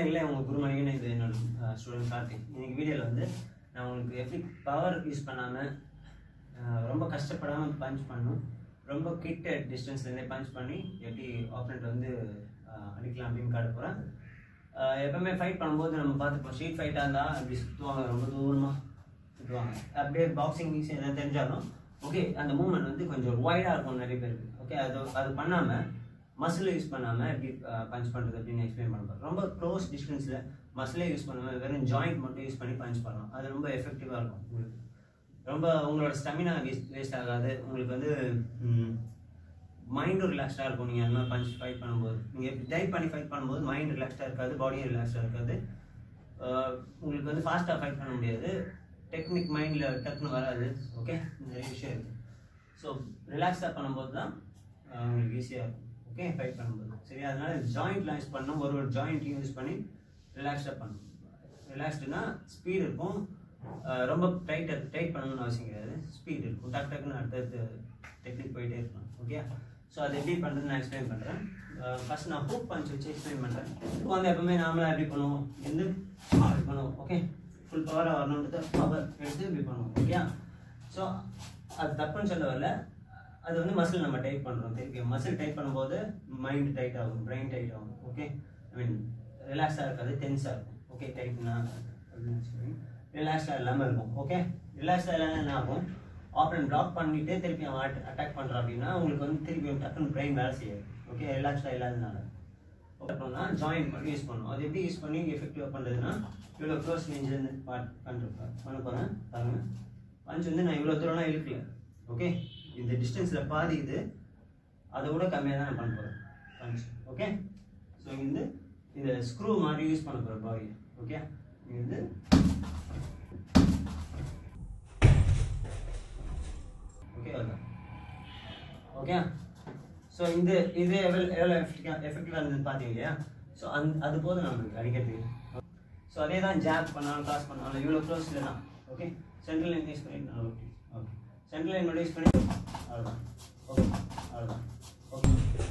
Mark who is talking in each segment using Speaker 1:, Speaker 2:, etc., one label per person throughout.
Speaker 1: நேரில் உங்கள் குருமணிகன் இது என்னோட ஸ்டூடெண்ட் கார்த்திக் இன்னைக்கு வீடியோவில் வந்து நான் உங்களுக்கு எப்படி பவர் யூஸ் பண்ணாமல் ரொம்ப கஷ்டப்படாமல் பஞ்ச் பண்ணணும் ரொம்ப கிட்ட டிஸ்டன்ஸ்லேருந்தே பஞ்ச் பண்ணி எப்படி ஆப்னண்ட் வந்து அஹ், அடிக்கலாம் அப்படின்னு காட்ட போகிறேன் எப்பவுமே ஃபைட் பண்ணும்போது நம்ம பார்த்துப்போம் ஸ்ட்ரீட் ஃபைட்டாக இருந்தால் அப்படி சுற்றுவாங்க ரொம்ப தூரமாக சுற்றுவாங்க அப்படியே பாக்ஸிங் கீக்ஸ் எதாவது தெரிஞ்சாலும் ஓகே அந்த மூமெண்ட் வந்து கொஞ்சம் வைடாக இருக்கும் நிறைய பேருக்கு ஓகே அது அது பண்ணாமல் மசில் யூஸ் பண்ணாமல் எப்படி பஞ்ச் பண்ணுறது அப்படின்னு எக்ஸ்பிளைன் பண்ண போகிறோம் ரொம்ப க்ளோஸ் டிஸ்டன்ஸில் மசிலே யூஸ் பண்ணாமல் வெறும் ஜாயிண்ட் மட்டும் யூஸ் பண்ணி பஞ்ச் பண்ணலாம் அது ரொம்ப எஃபெக்டிவாக இருக்கும் உங்களுக்கு ரொம்ப உங்களோட ஸ்டெமினா வேஸ்ட் வேஸ்ட் ஆகாது உங்களுக்கு வந்து மைண்டும் ரிலாக்ஸ்டாக இருக்கும் நீங்கள் அந்த மாதிரி பஞ்ச் ஃபைட் பண்ணும்போது நீங்கள் டைப் பண்ணி ஃபைட் பண்ணும்போது மைண்ட் ரிலாக்ஸ்டாக இருக்காது பாடியும் ரிலாக்ஸ்டாக இருக்காது ஆஹ் உங்களுக்கு வந்து ஃபாஸ்ட்டாக ஃபைட் பண்ண முடியாது டெக்னிக் மைண்டில் டக்குன்னு வராது ஓகே நிறைய விஷயம் இருக்குது ஸோ ரிலாக்ஸாக பண்ணும்போது தான் ஆஹ் உங்களுக்கு ஈஸியாக இருக்கும் ஓகே ஃபைட் பண்ணும்போது சரி அதனால ஜாயிண்ட்லாம் யூஸ் பண்ணணும் ஒரு ஒரு ஜாயிண்ட்டையும் யூஸ் பண்ணி ரிலாக்ஸ்டாக பண்ணணும் ரிலாக்ஸ்டுனா ஸ்பீட் இருக்கும் ஆஹ் ரொம்ப டைட் டைட் பண்ணணும்னு அவசியம் கிடையாது ஸ்பீட் இருக்கும் டக் டக்குன்னு அடுத்தடுத்து டெக்னிக் போயிட்டே இருக்கலாம் ஓகே ஸோ அது எப்படி பண்ணுறது நான் எக்ஸ்பிளைன் பண்ணுறேன் ஃபர்ஸ்ட் நான் ஹூக் பஞ்ச் வச்சு எக்ஸ்பிளைன் பண்ணுறேன் இப்போ வந்து எப்பவுமே நாமளாக எப்படி பண்ணுவோம் வந்து இப்படி பண்ணுவோம் ஓகே ஃபுல் பவராக வரணுன்றது பவர் எடுத்து இப்படி பண்ணுவோம் ஓகே ஸோ அது தப்புன்னு சொல்ல வரல அது வந்து மசில் நம்ம டைட் பண்ணுறோம் தெரியும் மசில் டைட் பண்ணும்போது மைண்ட் டைட் ஆகும் பிரெயின் டைட் ஆகும் ஓகே ஐ மீன் ரிலாக்ஸாக இருக்காது டென்ஸாக இருக்கும் ஓகே டைட்னா அப்படின்னு சொல்லி ரிலாக்ஸாக இல்லாமல் இருக்கும் ஓகே ரிலாக்ஸாக இல்லாமல் என்ன ஆகும் ஆப்ரன் பிளாக் பண்ணிட்டு திருப்பி அவன் அட்டாக் பண்ணுறான் அப்படின்னா உங்களுக்கு வந்து திருப்பி டக்குன்னு பிரெயின் வேலை செய்யாது ஓகே ரிலாக்ஸாக இல்லாதனால அப்புறம்னா ஜாயின் பண்ணி யூஸ் பண்ணணும் அது எப்படி யூஸ் பண்ணி எஃபெக்டிவாக பண்ணுறதுன்னா இவ்வளோ க்ளோஸ் ரேஞ்சிலேருந்து பார்ட் பண்ணுறேன் பண்ண போகிறேன் பாருங்க பஞ்ச் வந்து நான் இவ்வளோ தூரம்லாம் இழுக்கல ஓகே இந்த டிஸ்டன்ஸில் பாதி இது அதை விட கம்மியாக தான் நான் பண்ண போகிறேன் பஞ்ச் ஓகே ஸோ இங்க வந்து இந்த ஸ்க்ரூ மாதிரி யூஸ் பண்ண போகிறேன் பாடி ஓகே இது வந்து ஓகே அதான் ஓகே ஸோ இந்த இது எவ்வளோ எவ்வளோ எஃபெக்டிவாக எஃபெக்டிவாக இருந்தது பார்த்தீங்க இல்லையா ஸோ அந் அது போதும் நம்மளுக்கு அடிக்கிறதுக்கு ஸோ அதே தான் ஜாப் பண்ணாலும் கிராஸ் பண்ணாலும் இவ்வளோ க்ளோஸில் தான் ஓகே சென்ட்ரல் லைன் யூஸ் பண்ணி ஓகே ஓகே சென்ட்ரல் லைன் மட்டும் யூஸ் பண்ணி அவ்வளோதான் ஓகே அவ்வளோதான் ஓகே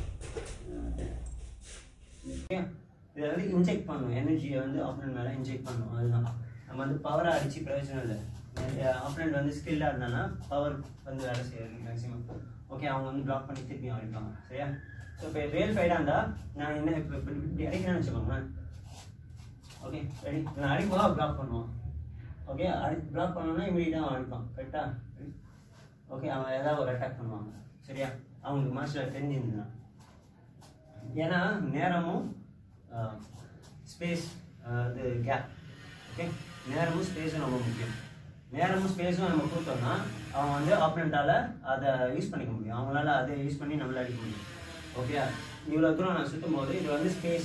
Speaker 1: ஓகே இதை வந்து இன்ஜெக்ட் பண்ணணும் எனர்ஜியை வந்து ஆப்னண்ட் மேலே இன்ஜெக்ட் பண்ணணும் அதுதான் நம்ம வந்து பவரை அடித்து பிரயோஜனம் இல்லை ஆப்னண்ட் வந்து ஸ்கில்டாக இருந்தானா பவர் வந்து வேலை செய்யாது மேக்ஸிமம் ஓகே அவங்க வந்து பிளாக் பண்ணி திருப்பி அடிப்பாங்க சரியா ஸோ இப்போ ரியல் ஃபைடாக இருந்தால் நான் என்ன இப்போ இப்படி இப்படி அடிக்கிறேன்னு வச்சுக்கோங்களேன் ஓகே ரெடி நான் அடிக்கும்போது பிளாக் பண்ணுவான் ஓகே அடி பிளாக் பண்ணோன்னா இமீடியட்டாக அவன் அடிப்பான் கரெக்டாக ஓகே அவன் ஏதாவது ஒரு அட்டாக் பண்ணுவாங்க சரியா அவங்களுக்கு மாஸ்டர் தெரிஞ்சிருந்தா ஏன்னா நேரமும் ஸ்பேஸ் இது கேப் ஓகே நேரமும் ஸ்பேஸும் ரொம்ப முக்கியம் நேரமும் ஸ்பேஸும் நம்ம கொடுத்தோம்னா அவன் வந்து ஆப்னண்ட்டால் அதை யூஸ் பண்ணிக்க முடியும் அவங்களால அதை யூஸ் பண்ணி நம்மளால அடிக்க முடியும் ஓகே இவ்வளோ தூரம் நான் சுற்றும் போது இது வந்து ஸ்பேஸ்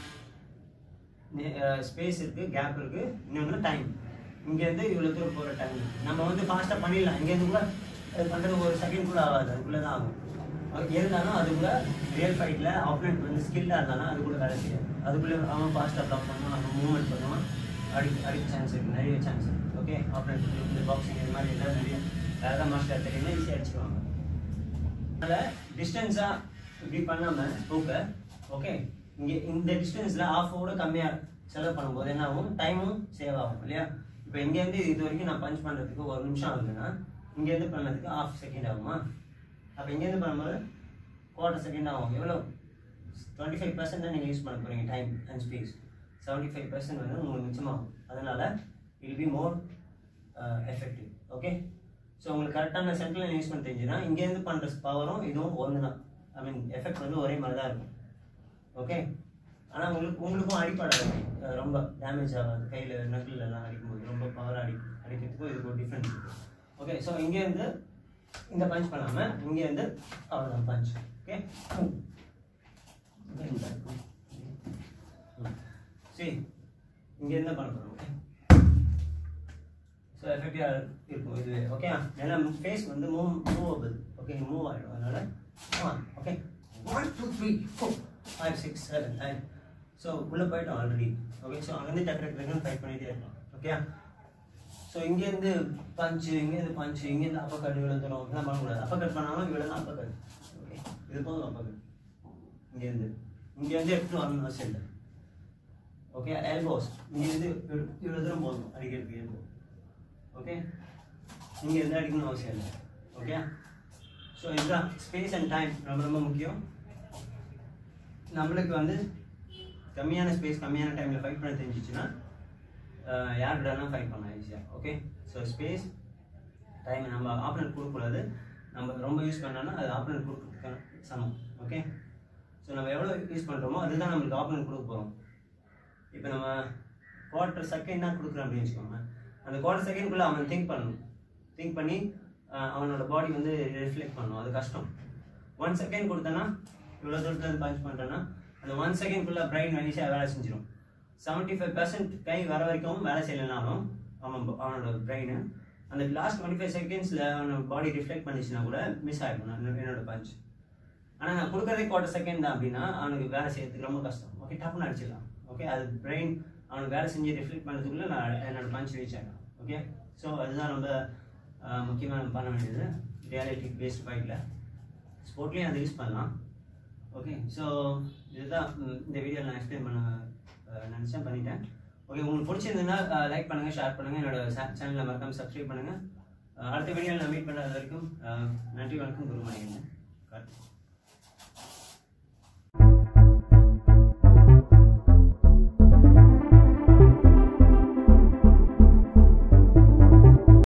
Speaker 1: ஸ்பேஸ் இருக்குது கேப் இருக்குது இன்னொன்று டைம் இங்கேருந்து இவ்வளோ தூரம் போகிற டைம் நம்ம வந்து ஃபாஸ்ட்டாக பண்ணிடலாம் இங்கேருந்து கூட அது பண்ணுறது ஒரு செகண்ட் கூட ஆகாது அதுக்குள்ளே தான் ஆகும் அது இருந்தாலும் அதுக்குள்ள ரியல் ஃபைட்டில் ஆப்னண்ட் வந்து ஸ்கில்லாக இருந்தாலும் அது கூட வேலை செய்யாது அதுக்குள்ளே அவன் ஃபாஸ்ட்டாக ப்ளாக் பண்ணுவான் அவன் மூவ்மெண்ட் பண்ணுவான் அடி அடிக்க சான்ஸ் இருக்குது நிறைய சான்ஸ் இருக்குது ஓகே ஆப்னண்ட் இந்த பாக்ஸிங் இது மாதிரி எல்லாம் நிறைய வேறு மாஸ்டர் தெரியும்னா ஈஸியாக அடிச்சுக்குவாங்க அதனால் டிஸ்டன்ஸாக இப்படி பண்ணாமல் ஸ்போக்கை ஓகே இங்கே இந்த டிஸ்டன்ஸில் ஆஃபோட கம்மியாக செலவு பண்ணும்போது என்ன ஆகும் டைமும் சேவ் ஆகும் இல்லையா இப்போ இங்கேருந்து இது வரைக்கும் நான் பஞ்ச் பண்ணுறதுக்கு ஒரு நிமிஷம் ஆகுதுன்னா இங்கேருந்து பண்ணதுக்கு ஆஃப் செகண்ட் ஆகுமா அப்போ இங்கேருந்து பண்ணும்போது குவார்டர் செகண்ட் ஆகும் எவ்வளோ டுவெண்ட்டி ஃபைவ் பர்சன்ட் தான் நீங்கள் யூஸ் பண்ண போகிறீங்க time and space seventy five percent வந்து உங்களுக்கு மிச்சமாகும் அதனால் will be more effective okay so உங்களுக்கு கரெக்டான சென்ட்ரல் யூஸ் பண்ண தெரிஞ்சுன்னா இங்கேருந்து பண்ணுற பவரும் இதுவும் ஒன்று தான் ஐ மீன் எஃபெக்ட் வந்து ஒரே மாதிரி தான் இருக்கும் ஓகே ஆனால் உங்களுக்கு உங்களுக்கும் அடிப்படாது அஹ் ரொம்ப டேமேஜ் ஆகாது கையில் நக்கில் எல்லாம் அடிக்கும்போது ரொம்ப பவர் அடி அடிக்கிறதுக்கும் இதுக்கு ஒரு டிஃப்ரென்ஸ் இருக்குது ஓகே ஸோ இங்கேருந்து இந்த பஞ்ச் பண்ணாமல் இங்கேருந்து அவ்வளோதான் பஞ்ச் ஓகே சரி இங்கேருந்து பண்ண போகிறோம் ஓகே ஸோ எஃபெக்டிவாக இருக்கும் இதுவே ஓகே ஏன்னா ஃபேஸ் வந்து மூவ் மூவபிள் ஓகே மூவ் ஆகிடும் அதனால one okay one two three four five six seven nine so உள்ளே போயிட்டோம் ஆல்ரெடி ஓகே ஸோ அங்கேருந்து டக்கு டக்கு டக்குன்னு ஃபைட் பண்ணிகிட்டே இருக்கலாம் ஓகே ஸோ இங்கேருந்து பஞ்சு இங்கேருந்து பஞ்சு இங்கேருந்து அப்போ கட் இவ்வளோ தூரம் இதெல்லாம் பண்ணக்கூடாது அப்போ கட் பண்ணாலும் இவ்வளோ தான் அப்போ கட் ஓகே இது போதும் அப்போ கட் இங்கேருந்து இங்கேருந்து எடுத்துட்டு வரணும் அவசியம் இல்லை ஓகே எல்போஸ் இங்கே இருந்து இவ்வளோ- இவ்வளோ தூரம் போகணும் அடிக்கிறதுக்கு எல்போ ஓகே இங்கே இருந்து அடிக்கணும் அவசியம் இல்லை ஓகே ஸோ இதுதான் ஸ்பேஸ் அண்ட் டைம் ரொம்ப ரொம்ப முக்கியம் நம்மளுக்கு வந்து கம்மியான ஸ்பேஸ் கம்மியான டைமில் ஃபைட் பண்ண தெரிஞ்சிச்சுன்னா அஹ், யார் கூடனா ஃபைட் பண்ணலாம் ஈஸியாக ஓகே ஸோ ஸ்பேஸ் டைம் நம்ம ஆப்னட் கொடுக்கக்கூடாது நம்ம ரொம்ப யூஸ் பண்ணோன்னா அது ஆப்னட் கொடுக்கறதுக்கான சமம் ஓகே ஸோ நம்ம எவ்வளோ யூஸ் பண்ணுறோமோ அதுதான் நம்மளுக்கு ஆப்னட் கொடுக்க போகிறோம் இப்போ நம்ம குவார்ட்டர் செகண்ட் தான் கொடுக்குறோம் அப்படின்னு வச்சுக்கோங்க அந்த குவார்ட்டர் செகண்ட்குள்ளே அவன் திங்க் பண்ணணும் திங்க் பண்ணி அஹ், அவனோட பாடி வந்து ரிஃப்ளெக்ட் பண்ணணும் அது கஷ்டம் ஒன் செகண்ட் கொடுத்தனா இவ்வளோ தூரத்தில் பஞ்ச் பண்ணுறேன்னா அந்த ஒன் செகண்ட்குள்ளே பிரைன் ஈஸியாக வேலை செஞ்சிடும் செவன்ட்டி ஃபைவ் பர்சன்ட் கை வர வரைக்கும் வேலை செய்யலைனாலும் அவன் அவனோட பிரெயின் அந்த லாஸ்ட் டுவெண்ட்டி ஃபைவ் செகண்ட்ஸில் அவனோட பாடி ரிஃப்ளெக்ட் பண்ணிச்சுன்னா கூட மிஸ் ஆகிடும் நான் என்னோட பஞ்ச் ஆனால் நான் கொடுக்கறதே குவார்ட்டர் செகண்ட் தான் அப்படின்னா அவனுக்கு வேலை செய்யறதுக்கு ரொம்ப கஷ்டம் ஓகே டப்புன்னு அடிச்சிடலாம் ஓகே அது பிரெயின் அவனுக்கு வேலை செஞ்சு ரிஃப்ளெக்ட் பண்ணுறதுக்குள்ள நான் என்னோட பஞ்ச் ரீச் ஆகிடும் ஓகே ஸோ அதுதான் ரொம்ப முக்கியமாக நம்ம பண்ண வேண்டியது ரியாலிட்டி பேஸ்ட் ஃபைட்டில் ஸ்போர்ட்லேயும் அதை யூஸ் பண்ணலாம் ஓகே ஸோ இதுதான் ம், இந்த வீடியோ நான் எக்ஸ்பிளைன் பண்ண அஹ், நினைச்சேன் பண்ணிட்டேன் ஓகே உங்களுக்கு பிடிச்சிருந்ததுன்னா லைக் பண்ணுங்கள் ஷேர் பண்ணுங்கள் என்னோட சேனலை மறக்காம சப்ஸ்கிரைப் பண்ணுங்கள் அடுத்த வீடியோவில் நான் மீட் பண்ணுறது வரைக்கும் அஹ், நன்றி வணக்கம் குருமணிங்க கார்த்திக்